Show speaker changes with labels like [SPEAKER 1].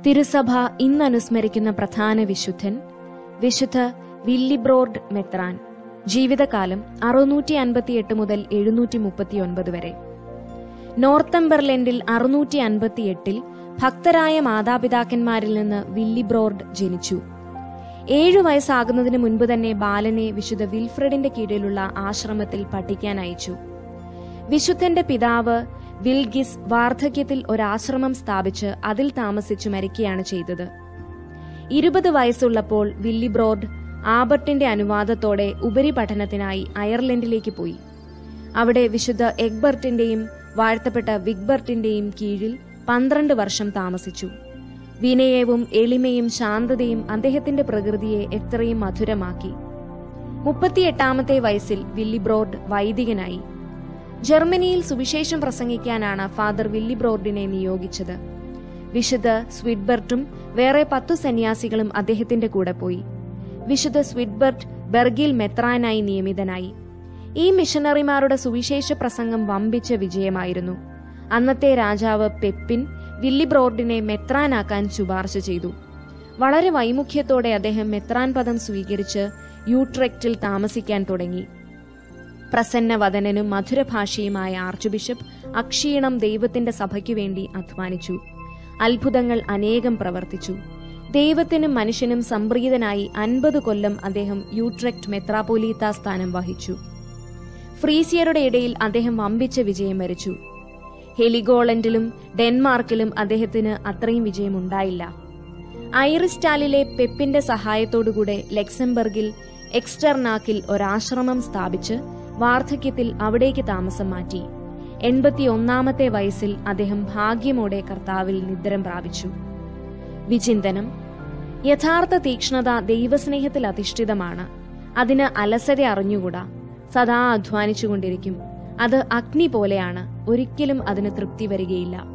[SPEAKER 1] തിരുസഭ ഇന്ന് അനുസ്മരിക്കുന്ന പ്രധാന വിശുദ്ധൻ വിശുദ്ധ വില്ലിബ്രോർഡ് മെത്രാൻ ജീവിതകാലം അറുന്നൂറ്റി അൻപത്തിയെട്ട് മുതൽ എഴുന്നൂറ്റി മുപ്പത്തിയൊൻപത് വരെ നോർത്തംബർലൻഡിൽ അറുന്നൂറ്റി അൻപത്തിയെട്ടിൽ ഭക്തരായ മാതാപിതാക്കന്മാരിൽ നിന്ന് വില്ലിബ്രോർഡ് ജനിച്ചു ഏഴു വയസ്സാകുന്നതിന് മുൻപ് തന്നെ ബാലനെ വിശുദ്ധ വിൽഫ്രഡിന്റെ കീഴിലുള്ള ആശ്രമത്തിൽ പഠിക്കാൻ അയച്ചു വിശുദ്ധന്റെ പിതാവ് വിൽഗിസ് വാർദ്ധക്യത്തിൽ ഒരാശ്രമം സ്ഥാപിച്ച് അതിൽ താമസിച്ചു മരിക്കുകയാണ് ചെയ്തത് ഇരുപത് വയസ്സുള്ളപ്പോൾ വില്ലിബ്രോഡ് ആബർട്ടിന്റെ അനുവാദത്തോടെ ഉപരിപഠനത്തിനായി അയർലൻഡിലേക്ക് പോയി അവിടെ വിശുദ്ധ എഗ്ബർട്ടിന്റെയും വാഴ്ത്തപ്പെട്ട വിഗ്ബർട്ടിന്റെയും കീഴിൽ പന്ത്രണ്ട് വർഷം താമസിച്ചു വിനയവും എളിമയും ശാന്തതയും അദ്ദേഹത്തിന്റെ പ്രകൃതിയെ എത്രയും മധുരമാക്കി മുപ്പത്തിയെട്ടാമത്തെ വയസ്സിൽ വില്ലിബ്രോഡ് വൈദികനായി ജർമ്മനിയിൽ സുവിശേഷം പ്രസംഗിക്കാനാണ് ഫാദർ വില്ലിബ്രോഡിനെ നിയോഗിച്ചത് വിശുദ്ധ സ്വിഡ്ബർട്ടും വേറെ പത്തു സന്യാസികളും അദ്ദേഹത്തിന്റെ കൂടെ പോയി വിശുദ്ധ സ്വിഡ്ബർട്ട് ബെർഗിൽ മെത്രാനായി നിയമിതനായി ഈ മിഷണറിമാരുടെ സുവിശേഷ പ്രസംഗം വമ്പിച്ച വിജയമായിരുന്നു അന്നത്തെ രാജാവ് പെപ്പിൻ വില്ലിബ്രോർഡിനെ മെത്രാനാക്കാൻ ശുപാർശ ചെയ്തു വളരെ വൈമുഖ്യത്തോടെ അദ്ദേഹം മെത്രാൻ പദം സ്വീകരിച്ച് യൂട്രെക്റ്റിൽ താമസിക്കാൻ തുടങ്ങി പ്രസന്നവദനനും മധുരഭാഷയുമായ ആർച്ച് ബിഷപ്പ് അക്ഷീണം ദൈവത്തിന്റെ സഭയ്ക്കു വേണ്ടി അധ്വാനിച്ചു അത്ഭുതങ്ങൾ അനേകം പ്രവർത്തിച്ചു ദൈവത്തിനും മനുഷ്യനും സംപ്രീതനായി അൻപത് കൊല്ലം അദ്ദേഹം യൂട്രെക്ട് മെത്രാപോലീത്ത സ്ഥാനം വഹിച്ചു ഫ്രീസിയരുടെ ഇടയിൽ അദ്ദേഹം വമ്പിച്ച വിജയം വരിച്ചു ഹെലിഗോളൻഡിലും ഡെൻമാർക്കിലും അദ്ദേഹത്തിന് അത്രയും വിജയമുണ്ടായില്ല ഐറിസ്റ്റാലിലെ പെപ്പിന്റെ സഹായത്തോടുകൂടെ ലക്സംബർഗിൽ എക്സ്റ്റർനാക്കിൽ ഒരാശ്രമം സ്ഥാപിച്ച് വാർദ്ധക്യത്തിൽ അവിടേക്ക് താമസം മാറ്റി എൺപത്തിയൊന്നാമത്തെ വയസ്സിൽ അദ്ദേഹം ഭാഗ്യമോടെ കർത്താവിൽ നിദ്രം പ്രാപിച്ചു വിചിന്തനം യഥാർത്ഥ തീക്ഷ്ണത ദൈവസ്നേഹത്തിൽ അധിഷ്ഠിതമാണ് അതിന് അലസത അറിഞ്ഞുകൂടാ സദാ അധ്വാനിച്ചുകൊണ്ടിരിക്കും അത് അഗ്നി പോലെയാണ് ഒരിക്കലും അതിന് തൃപ്തി വരികയില്ല